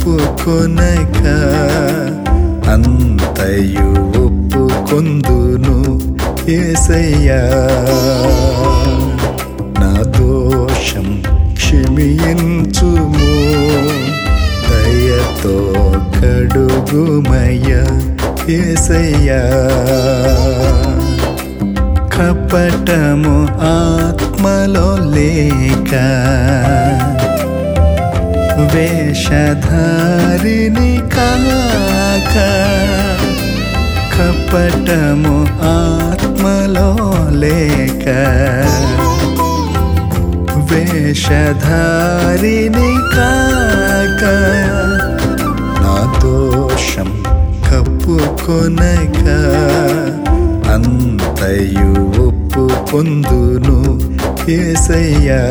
కప్పుకొనక అంతయు ఒప్పుకొందును ఏసయ్యా నా దోషం క్షమించుము దయతో కడుగుమయ్య ఏసయ్యా కపటము ఆత్మలో లేక వేషధారిని కాక కపటము ఆత్మలో లేక వేషధారిని కాక నా దోషం కప్పుకొనక అంతయు ఒప్పుకొందును ఏసయ్యా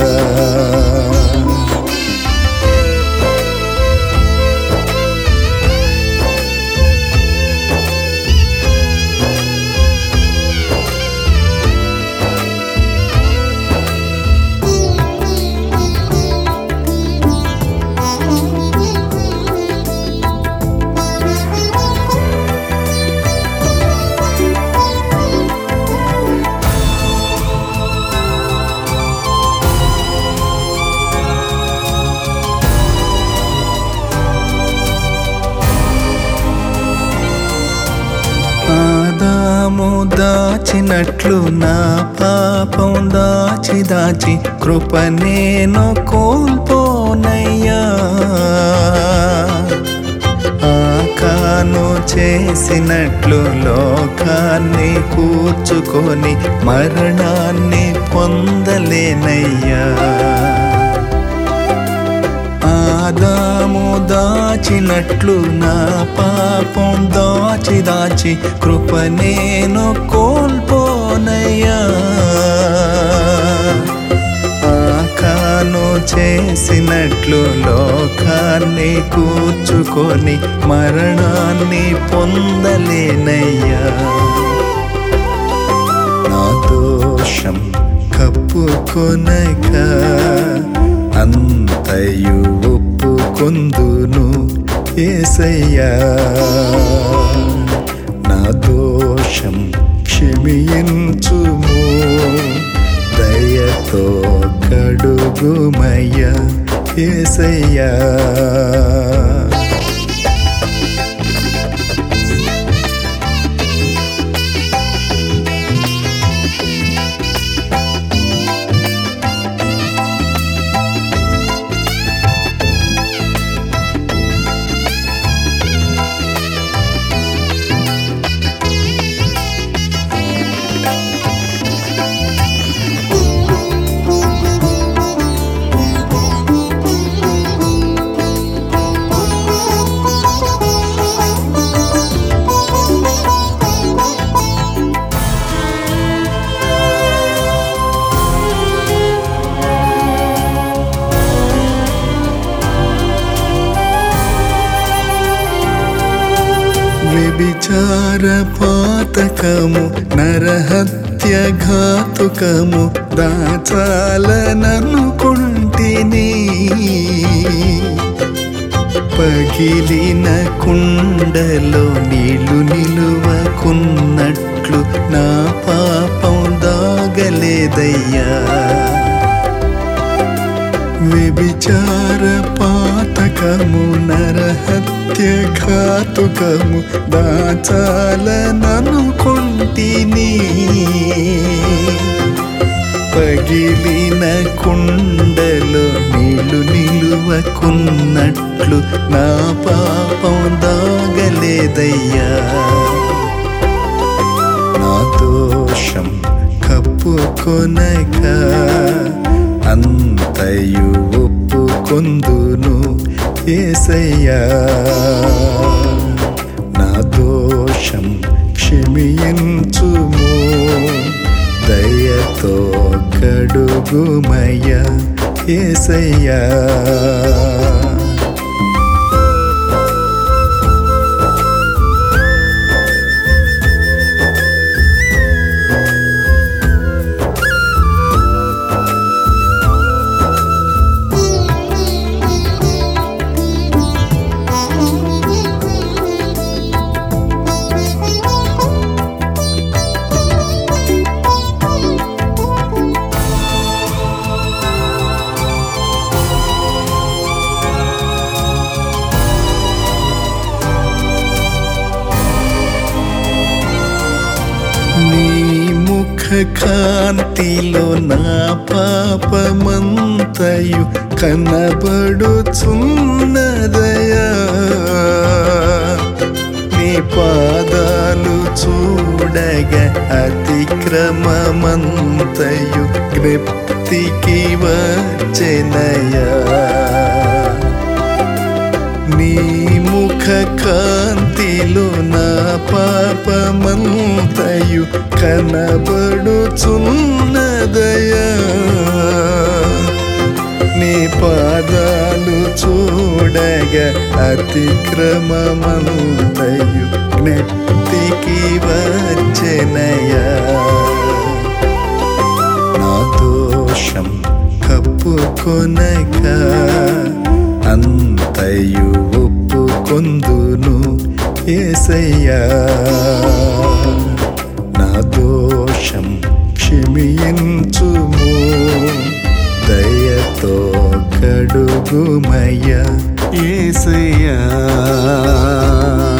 ఆదాము దాచినట్లు నా పాపం దాచి దాచి కృప నేను కోల్పోనయ్యా ఆకాను చేసినట్లు లోకాన్ని కూర్చుకొని మరణాన్ని పొందలేనయ్యా ఆదాము దాచినట్లు నా పాపం దాచి దాచి కృప నేను కోల్పోనయ్యా ఆకాను చేసినట్లు లోకాన్ని కూర్చుకొని మరణాన్ని పొందలేనయ్యా నా దోషం కప్పుకొనక అంతయు ఒప్పుకొందును ఏసయ్యా నా దోషం క్షమించుము దయతో కడుగుమయ్య ఏసయ్యా వ్యభిచార పాతకము నరహత్య ఘాతుకము దాచాలననుకుంటిని పగిలిన కుండలో నీళ్లు నిలువకున్నట్లు నా పాపం దాగలేదయ్యా వ్యభిచార పాతకము నరహత్య ఘాతుకము దాచాలననుకుంటిని పగిలిన కుండలో నీళ్లు నిలువకున్నట్లు నా పాపం దాగలేదయ్యా నా దోషం కప్పుకొనక అంతయు ఒప్పుకొందును ఏసయ్యా నా దోషం క్షమించుము దయతో కడుగుమయ్య ఏసయ్యా ఆ కాంతిలో నా పాపమంతయు కనబడుచున్నదయా నీ పాదాలు చూడగ అతిక్రమమంతయు జ్ఞప్తికి వచ్చెనయా నీ ముఖ కాంతిలో నా పాపమంతయు కనబడుచున్నదయా నీ పాదాలు చూడగ అతిక్రమమంతయు జ్ఞప్తికి వచ్చెనయా నా దోషం కప్పుకొనక అంతయు ఒప్పుకొందును ఏసయ్యా నా దోషం క్షమించుము దయతో కడుగుమయ్య ఏసయ్యా